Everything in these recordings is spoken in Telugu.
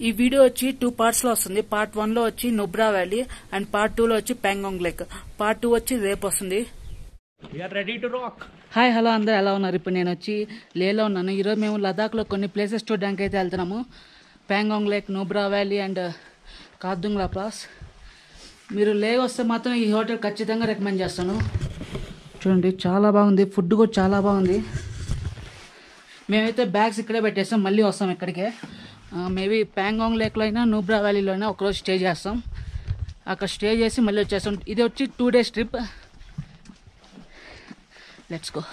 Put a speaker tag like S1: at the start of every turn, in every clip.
S1: ఈ వీడియో వచ్చి టూ పార్ట్స్ లో వస్తుంది పార్ట్ వన్ లో వచ్చి Nubra valley and part two లో వచ్చి ప్యాంగాంగ్ లేక్ పార్ట్ టూ వచ్చి రేపు వస్తుంది
S2: We are ready to rock.
S1: Hi hello అందరూ ఎలా ఉన్నారు ఇప్పుడు నేను వచ్చి లేలో ఉన్నాను ఈరోజు మేము లదాఖ్లో కొన్ని ప్లేసెస్ చూడడానికి అయితే వెళ్తున్నాము Pangong lake Nubra valley and Khardung La pass మీరు లే వస్తే మాత్రం ఈ హోటల్ ఖచ్చితంగా రికమెండ్ చేస్తాను చూడండి చాలా బాగుంది ఫుడ్ కూడా చాలా బాగుంది మేమైతే బ్యాగ్స్ ఇక్కడే పెట్టేస్తాం మళ్ళీ వస్తాం ఇక్కడికే మేబీ ప్యాంగాంగ్ లేక్లో అయినా నూబ్రా వ్యాలీలో అయినా ఒకరోజు స్టే చేస్తాం అక్కడ స్టే చేసి మళ్ళీ వచ్చేస్తాం ఇది వచ్చి two days trip let's go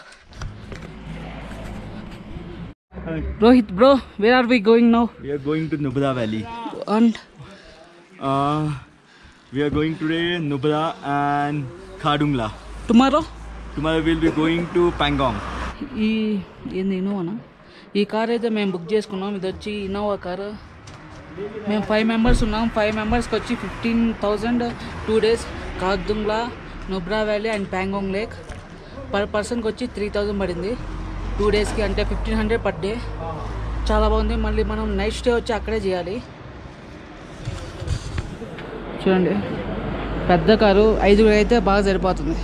S1: Rohit bro where are we going now
S2: We are going to Nubra Valley.
S1: And
S2: Uh, we are going today Nubra and Khadungla.
S1: Tomorrow
S2: Tomorrow we'll be going to Pangong.
S1: ఈ ఏంది ఇన్నోవానా ఈ కార్ అయితే మేము బుక్ చేసుకున్నాం ఇది వచ్చి ఇన్నోవా కారు మేము ఫైవ్ మెంబర్స్ ఉన్నాం ఫైవ్ మెంబర్స్కి వచ్చి fifteen thousand two days Khardung La Nubra valley and Pangong lake per పర్సన్కి వచ్చి త్రీ థౌజండ్ పడింది టూ డేస్కి అంటే ఫిఫ్టీన్ హండ్రెడ్ పర్ డే చాలా బాగుంది మళ్ళీ మనం నైట్ స్టే వచ్చి అక్కడే చేయాలి చూడండి పెద్ద కారు ఐదుగురు అయితే బాగా సరిపోతుంది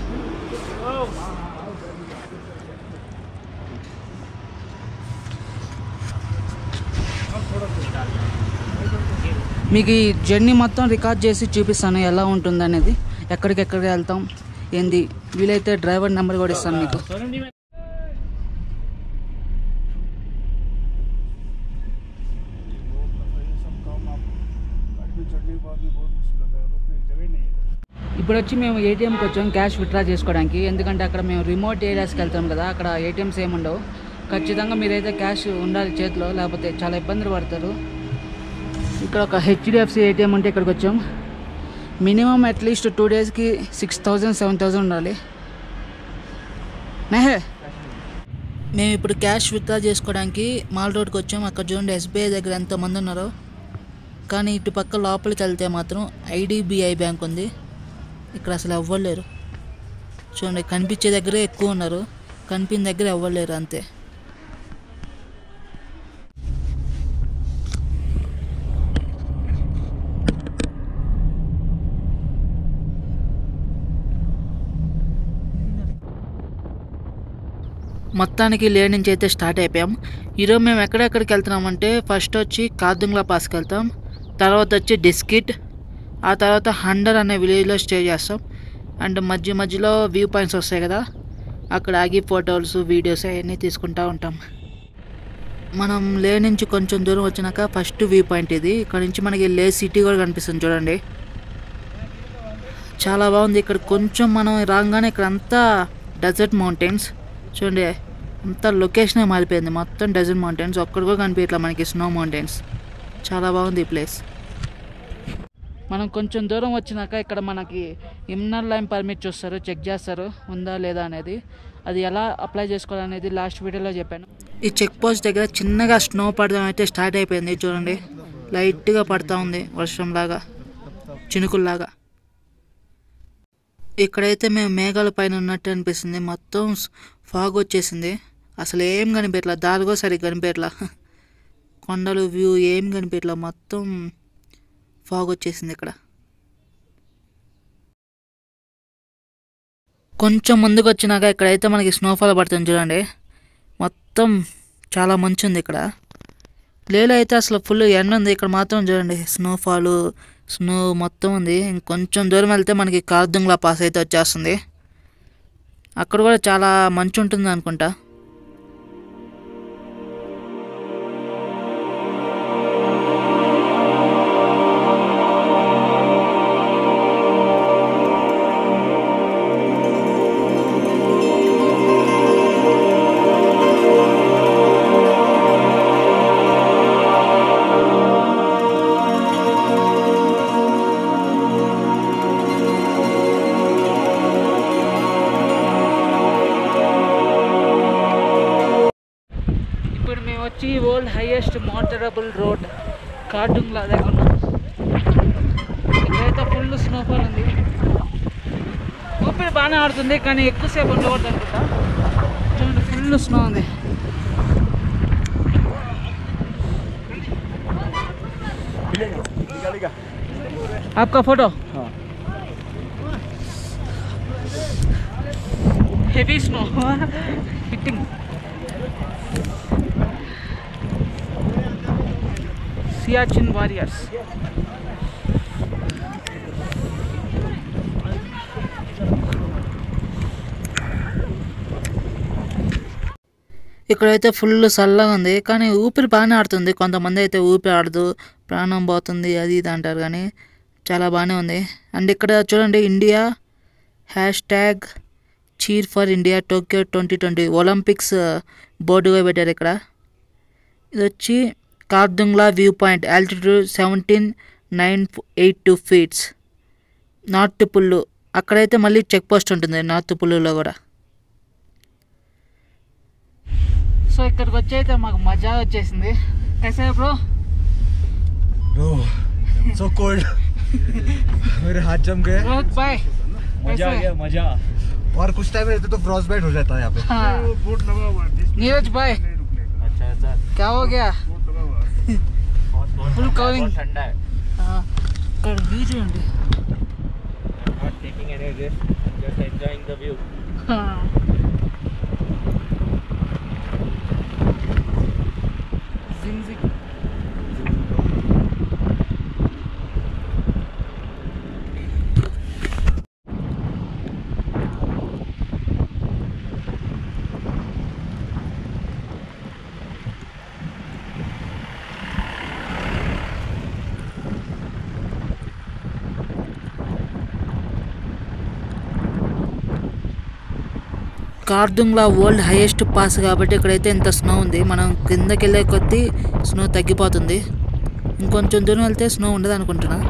S1: మీకు ఈ జర్నీ మొత్తం రికార్డ్ చేసి చూపిస్తాను ఎలా ఉంటుంది అనేది ఎక్కడికెక్కడికి వెళ్తాం ఏంది వీలైతే డ్రైవర్ నెంబర్ కూడా ఇస్తాను మీకు ఇప్పుడు వచ్చి మేము ఏటీఎంకి వచ్చాం క్యాష్ విత్డ్రా చేసుకోవడానికి ఎందుకంటే అక్కడ మేము రిమోట్ ఏరియాస్కి వెళ్తాం కదా అక్కడ ఏటీఎంస్ ఏమి ఉండవు ఖచ్చితంగా మీరైతే క్యాష్ ఉండాలి చేతిలో లేకపోతే చాలా ఇబ్బందులు పడతారు ఇక్కడ ఒక హెచ్డిఎఫ్సి ఏటీఎం అంటే ఇక్కడికి వచ్చాం మినిమం అట్లీస్ట్ టూ డేస్కి సిక్స్ థౌజండ్ సెవెన్ థౌజండ్ ఉండాలి నెహే మేము ఇప్పుడు క్యాష్ విత్డ్రా చేసుకోవడానికి మాల్ రోడ్కి వచ్చాం అక్కడ చూడండి ఎస్బీఐ దగ్గర ఎంతమంది ఉన్నారో కానీ ఇటు పక్క లోపలికి వెళ్తే మాత్రం ఐడిబిఐ బ్యాంక్ ఉంది ఇక్కడ అసలు ఎవ్వలేరు చూడండి కనిపించే దగ్గరే ఎక్కువ ఉన్నారు కనిపించిన దగ్గర ఎవ్వలేరు అంతే మొత్తానికి లే నుంచి అయితే స్టార్ట్ అయిపోయాం ఈరోజు మేము ఎక్కడెక్కడికి వెళ్తున్నామంటే ఫస్ట్ వచ్చి కార్దుంగ్లా పాస్కి వెళ్తాం తర్వాత వచ్చి డిస్కిట్ ఆ తర్వాత హండర్ అనే విలేజ్లో స్టే చేస్తాం అండ్ మధ్య మధ్యలో వ్యూ పాయింట్స్ వస్తాయి కదా అక్కడ ఆగి ఫొటోస్ వీడియోస్ అవన్నీ తీసుకుంటూ ఉంటాం మనం లే నుంచి కొంచెం దూరం వచ్చినాక ఫస్ట్ వ్యూ పాయింట్ ఇది ఇక్కడ నుంచి మనకి లే సిటీ కూడా కనిపిస్తుంది చూడండి చాలా బాగుంది ఇక్కడ కొంచెం మనం రాగానే ఇక్కడ అంతా డెజర్ట్ మౌంటైన్స్ చూడండి అంతా లొకేషనే మారిపోయింది మొత్తం డెజర్ట్ మౌంటైన్స్ ఒక్కడు కూడా కనిపించట్లా మనకి స్నో మౌంటైన్స్ చాలా బాగుంది ఈ ప్లేస్ మనం కొంచెం దూరం వచ్చినాక ఇక్కడ మనకి ఇన్నర్ లైన్ పర్మిట్ చూస్తారు చెక్ చేస్తారు ఉందా లేదా అనేది అది ఎలా అప్లై చేసుకోవాలనేది లాస్ట్ వీడియోలో చెప్పాను ఈ చెక్ పోస్ట్ దగ్గర చిన్నగా స్నో పడడం అయితే స్టార్ట్ అయిపోయింది చూడండి లైట్గా పడతా ఉంది వర్షంలాగా చినుకుల్లాగా ఇక్కడైతే మేము మేఘాల పైన ఉన్నట్టు అనిపిస్తుంది మొత్తం ఫాగ్ వచ్చేసింది అసలు ఏం కనిపించట్లా దారి కూడా సరిగ్గా కనిపించట్లా కొండలు వ్యూ ఏం కనిపించట్లా మొత్తం ఫాగ్ వచ్చేసింది ఇక్కడ కొంచెం ముందుకు వచ్చినాక ఇక్కడైతే మనకి స్నోఫాల్ పడుతుంది చూడండి మొత్తం చాలా మంచు ఉంది ఇక్కడ లేలో అయితే అసలు ఫుల్ ఎండ ఉంది ఇక్కడ మాత్రం చూడండి స్నోఫాల్ స్నో మొత్తం ఉంది ఇంకొంచెం దూరం వెళ్తే మనకి కార్దుంగ్లా పాస్ అయితే వచ్చేస్తుంది అక్కడ కూడా చాలా మంచు ఉంటుంది అనుకుంటా ఇప్పుడు మేము వచ్చి world highest motorable road Khardung La దగ్గర ఉన్నాం ఇక్కడైతే ఫుల్ స్నోఫాల్ ఉంది ఊపిరి బాగానే ఆడుతుంది కానీ ఎక్కువసేపు ఉండకూడదు అనుకుంటా చూడండి ఫుల్ స్నో ఉంది
S2: निकालेगा
S1: आपका फोटो
S2: हाँ
S1: heavy snow hitting Siachen warriors ఇక్కడైతే ఫుల్ చల్లగా ఉంది కానీ ఊపిరి బాగానే ఆడుతుంది కొంతమంది అయితే ఊపిరి ఆడదు ప్రాణం పోతుంది అది ఇది అంటారు కానీ చాలా బాగానే ఉంది అండ్ ఇక్కడ చూడండి India hashtag cheer for India Tokyo twenty twenty Olympics బోర్డుగా పెట్టారు ఇక్కడ ఇది వచ్చి Khardung La view point altitude seventeen nine eight two feets north Pullu అక్కడైతే మళ్ళీ చెక్ పోస్ట్ ఉంటుంది నార్త్ పుల్లులో కూడా సో ఇక్కడికి వచ్చి అయితే మాకు మజా వచ్చేసింది కసే బ్రో
S3: Bro, so cold. मेरे हाथ जम गए
S1: रोहित भाई
S2: मजा आ गया मजा
S3: और कुछ टाइम रहते तो फ्रॉस्ट बाइट हो जाता है यहाँ पे
S1: हाँ नीरज भाई
S2: अच्छा अच्छा
S1: क्या हो गया Full covering.
S2: ठंडा है
S1: हाँ, ఇక్కడ వ్యూ చూడండి
S2: not taking any risk just enjoying the view
S1: జింగ్ జింగ్ కార్దుంగ్లా వరల్డ్ హైయెస్ట్ పాస్ కాబట్టి ఇక్కడైతే ఇంత స్నో ఉంది మనం కిందకి వెళ్ళే కొద్దీ స్నో తగ్గిపోతుంది ఇంకొంచెం దూరం వెళ్తే స్నో ఉండదు అనుకుంటున్నా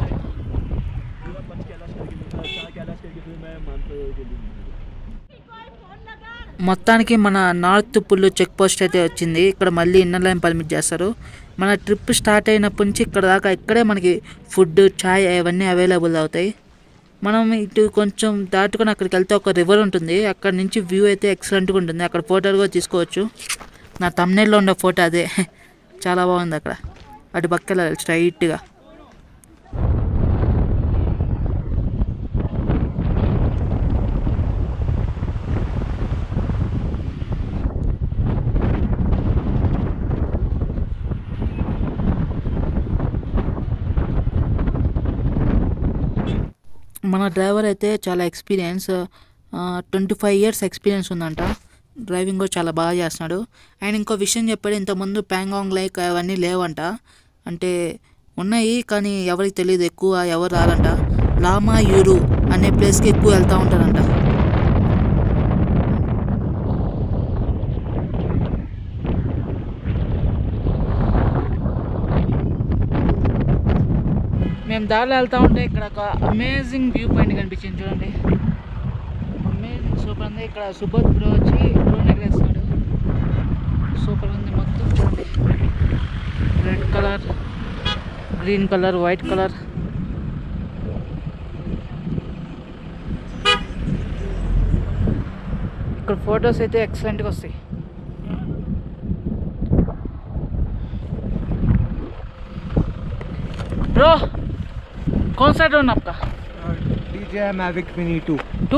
S1: మొత్తానికి మన నార్త్ పుల్లు చెక్ పోస్ట్ అయితే వచ్చింది ఇక్కడ మళ్ళీ ఇన్నర్ లైన్ పర్మిట్ చేస్తారు మన ట్రిప్ స్టార్ట్ అయినప్పటి నుంచి ఇక్కడ దాకా ఇక్కడే మనకి ఫుడ్ చాయ్ అవన్నీ అవైలబుల్ అవుతాయి మనం ఇటు కొంచెం దాటుకొని అక్కడికి వెళ్తే ఒక రివర్ ఉంటుంది అక్కడ నుంచి వ్యూ అయితే ఎక్సలెంట్గా ఉంటుంది అక్కడ ఫోటోలు కూడా తీసుకోవచ్చు నా తమ్నేల్లో ఉన్న ఫోటో అదే చాలా బాగుంది అక్కడ అటు పక్క వెళ్ళాలి స్ట్రైట్గా మన డ్రైవర్ అయితే చాలా experience twenty five years experience ఉందంట డ్రైవింగ్ కూడా చాలా బాగా చేస్తున్నాడు ఆయన ఇంకో విషయం చెప్పాడు ఇంతకుముందు ప్యాంగాంగ్ లైక్ అవన్నీ లేవంట అంటే ఉన్నాయి కానీ ఎవరికి తెలియదు ఎక్కువ ఎవరు రారంట లామా యూరు అనే ప్లేస్కి ఎక్కువ వెళ్తూ ఉంటారంట మేము దారిలో వెళ్తూ ఉంటే ఇక్కడ ఒక అమేజింగ్ వ్యూ పాయింట్ కనిపించింది చూడండి అమేజింగ్ సూపర్ ఉంది ఇక్కడ సుబోధ్ బ్రో వచ్చి డ్రోన్ ఎగరేస్తున్నాడు సూపర్ ఉంది మొత్తం చూడండి red colour green colour white colour ఇక్కడ ఫొటోస్ అయితే ఎక్సలెంట్గా వస్తాయి ब्रो कौन सा ड्रोन आपका
S3: DJI Mavic mini two
S1: two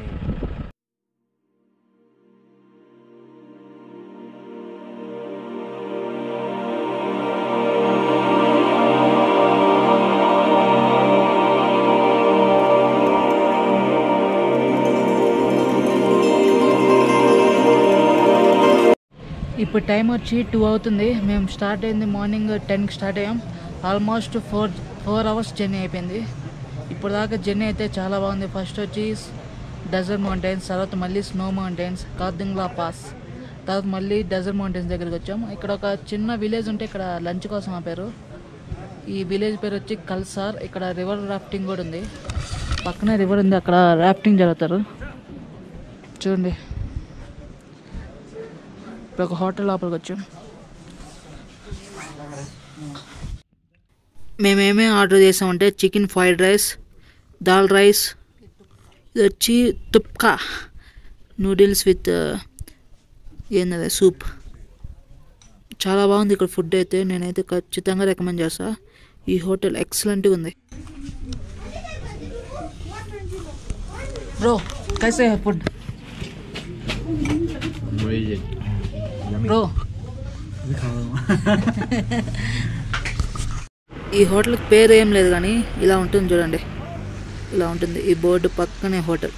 S1: ఇప్పుడు టైం వచ్చి టూ అవుతుంది మేము స్టార్ట్ అయింది మార్నింగ్ టెన్కి స్టార్ట్ అయ్యాం almost four four hours journey అయిపోయింది ఇప్పుడు దాకా జర్నీ అయితే చాలా బాగుంది ఫస్ట్ వచ్చి డెజర్ట్ మౌంటైన్స్ తర్వాత మళ్ళీ స్నో మౌంటైన్స్ కార్దుంగ్లా పాస్ తర్వాత మళ్ళీ డెజర్ట్ మౌంటైన్స్ దగ్గరికి వచ్చాం ఇక్కడ ఒక చిన్న విలేజ్ ఉంటే ఇక్కడ లంచ్ కోసం ఆపారు ఈ విలేజ్ పేరు వచ్చి కల్సార్ ఇక్కడ రివర్ రాఫ్టింగ్ కూడా ఉంది పక్కనే రివర్ ఉంది అక్కడ రాఫ్టింగ్ జరుగుతారు చూడండి ఇప్పుడు ఒక హోటల్ లోపలికి వచ్చాం మేమేమేమి ఆర్డర్ చేసామంటే చికెన్ ఫ్రైడ్ రైస్ దాల్ రైస్ ఇది వచ్చి తుప్కా నూడిల్స్ విత్ ఏంటది సూప్ చాలా బాగుంది ఇక్కడ ఫుడ్ అయితే నేనైతే ఖచ్చితంగా రికమెండ్ చేస్తా ఈ హోటల్ ఎక్సలెంట్గా ఉంది బ్రో కైసే ఫుడ్ బ్రో ఈ హోటల్కి పేరు ఏం లేదు కానీ ఇలా ఉంటుంది చూడండి ఇలా ఉంటుంది ఈ బోర్డు పక్కనే హోటల్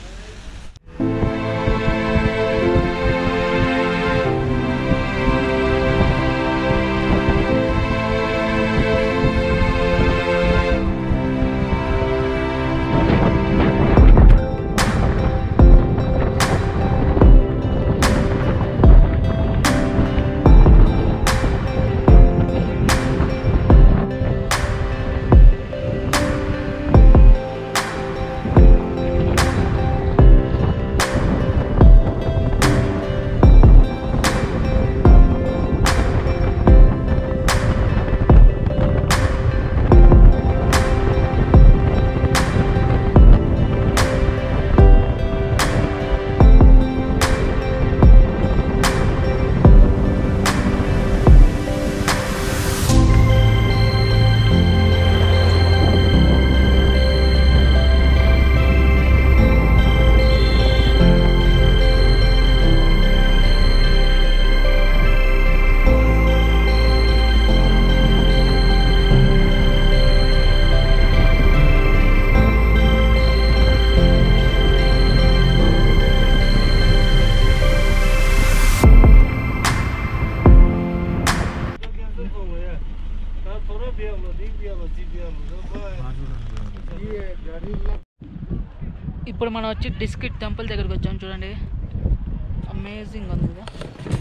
S1: ఇప్పుడు మనం వచ్చి డిస్కిట్ టెంపుల్ దగ్గరికి వచ్చాం చూడండి అమేజింగ్ ఉంది కదా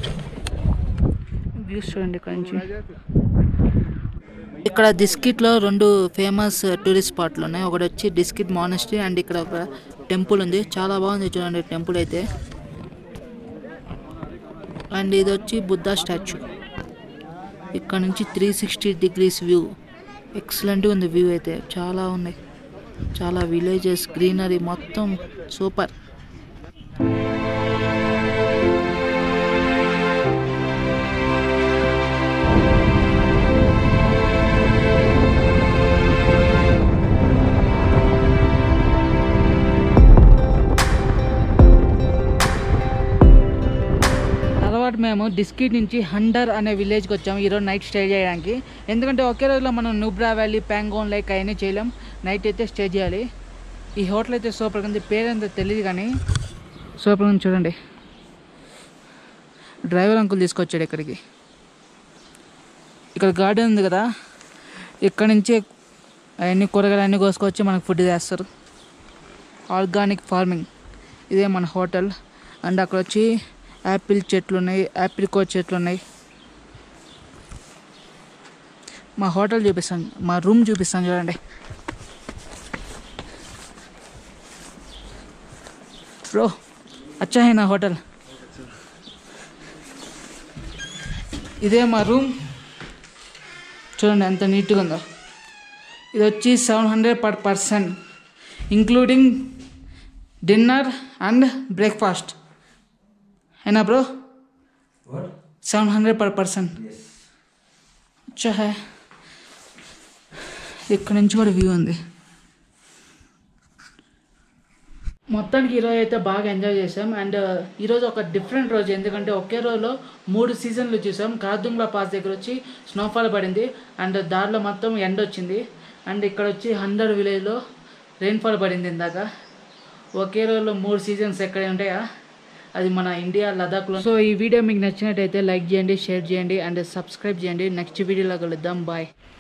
S1: వ్యూస్ చూడండి ఇక్కడ నుంచి ఇక్కడ డిస్కిట్లో రెండు ఫేమస్ టూరిస్ట్ స్పాట్లు ఉన్నాయి ఒకటి వచ్చి డిస్కిట్ మానెస్ట్రీ అండ్ ఇక్కడ ఒక టెంపుల్ ఉంది చాలా బాగుంది చూడండి టెంపుల్ అయితే అండ్ ఇది వచ్చి బుద్ధా స్టాచ్యూ ఇక్కడ నుంచి త్రీ సిక్స్టీ డిగ్రీస్ వ్యూ ఎక్సలెంట్గా ఉంది వ్యూ అయితే చాలా ఉన్నాయి చాలా విలేజెస్ గ్రీనరీ మొత్తం సూపర్ అలవాటు మేము డిస్కిట్ నుంచి హండర్ అనే విలేజ్కి వచ్చాము ఈరోజు నైట్ స్టే చేయడానికి ఎందుకంటే ఒకే రోజులో మనం నూబ్రా వ్యాలీ ప్యాంగోన్ లైక్ అవన్నీ చేయలేం నైట్ అయితే స్టే చేయాలి ఈ హోటల్ అయితే సూపర్ ఉంది పేరెంత తెలియదు కానీ సూపర్ ఉంది చూడండి డ్రైవర్ అంకుల్ తీసుకొచ్చాడు ఇక్కడికి ఇక్కడ గార్డెన్ ఉంది కదా ఇక్కడ నుంచి అవన్నీ కూరగాయలు అన్నీ కోసుకొచ్చి మనకు ఫుడ్ చేస్తారు ఆర్గానిక్ ఫార్మింగ్ ఇదే మన హోటల్ అండ్ అక్కడ వచ్చి యాపిల్ చెట్లు ఉన్నాయి యాప్రికోట్ చెట్లు ఉన్నాయి మా హోటల్ చూపిస్తాను మా రూమ్ చూపిస్తాను చూడండి బ్రో అచ్చా హై నా హోటల్ ఇదే మా రూమ్ చూడండి ఎంత నీట్గా ఉందో ఇది వచ్చి seven hundred per person including dinner and breakfast అయినా bro seven hundred per person అచ్చా హై ఇక్కడ నుంచి కూడా వ్యూ ఉంది మొత్తానికి ఈరోజు అయితే బాగా ఎంజాయ్ చేసాం అండ్ ఈరోజు ఒక డిఫరెంట్ రోజు ఎందుకంటే ఒకే రోజులో మూడు సీజన్లు చూసాం కార్దుంగ్లా పాస్ దగ్గర వచ్చి స్నోఫాల్ పడింది అండ్ దారిలో మొత్తం ఎండ వచ్చింది అండ్ ఇక్కడ వచ్చి హండ్రెడ్ విలేజ్లో రెయిన్ఫాల్ పడింది ఇందాక ఒకే రోజులో మూడు సీజన్స్ ఎక్కడ ఉంటాయా అది మన ఇండియా లదాఖ్లో సో ఈ వీడియో మీకు నచ్చినట్టయితే లైక్ చేయండి షేర్ చేయండి అండ్ సబ్స్క్రైబ్ చేయండి నెక్స్ట్ వీడియోలో కలుద్దాం బాయ్